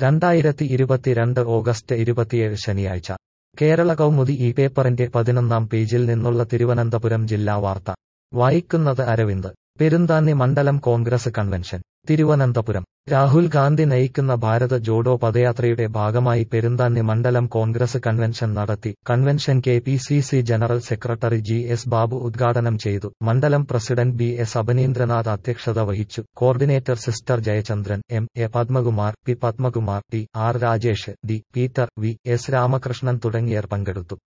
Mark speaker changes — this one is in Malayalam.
Speaker 1: രണ്ടായിരത്തി ഇരുപത്തിരണ്ട് ഓഗസ്റ്റ് ഇരുപത്തിയേഴ് ശനിയാഴ്ച കേരള കൗമുദി ഈ പേപ്പറിന്റെ പതിനൊന്നാം പേജിൽ നിന്നുള്ള തിരുവനന്തപുരം ജില്ലാ വാർത്ത വായിക്കുന്നത് അരവിന്ദ് പെരുന്താന്നി മണ്ഡലം കോൺഗ്രസ് കൺവെൻഷൻ തിരുവനന്തപുരം രാഹുൽ ഗാന്ധി നയിക്കുന്ന ഭാരത് ജോഡോ പദയാത്രയുടെ ഭാഗമായി പെരുന്താന്നി മണ്ഡലം കോൺഗ്രസ് കൺവെൻഷൻ നടത്തി convention K P C C general secretary G S Babu ഉദ്ഘാടനം ചെയ്തു മണ്ഡലം പ്രസിഡന്റ് ബി എസ് അഭിനീന്ദ്രനാഥ് അധ്യക്ഷത വഹിച്ചു coordinator sister Jayachandran M A Padmakumar P Padmakumar T R Rajesh D Peter V S Ramakrishnan തുടങ്ങിയവർ പങ്കെടുത്തു